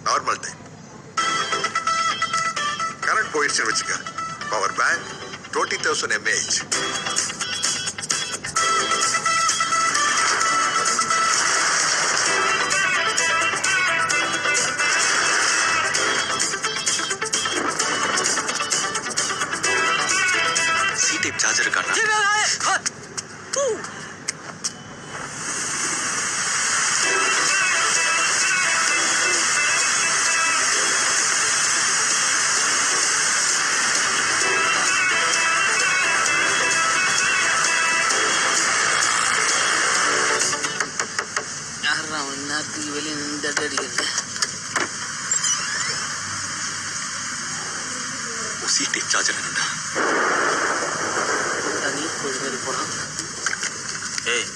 normal time current போயிடுச்சுன்னு வச்சுக்க power bank twenty thousand mAh C type charger இருக்காண்ணா யாரா அவன் நேரத்துக்கு வெளியே நின்று அடிக்கிறது சி டைப் சார்ஜர் என்னண்ணா தனி கோழி மாதிரி போகிறான் ஏய்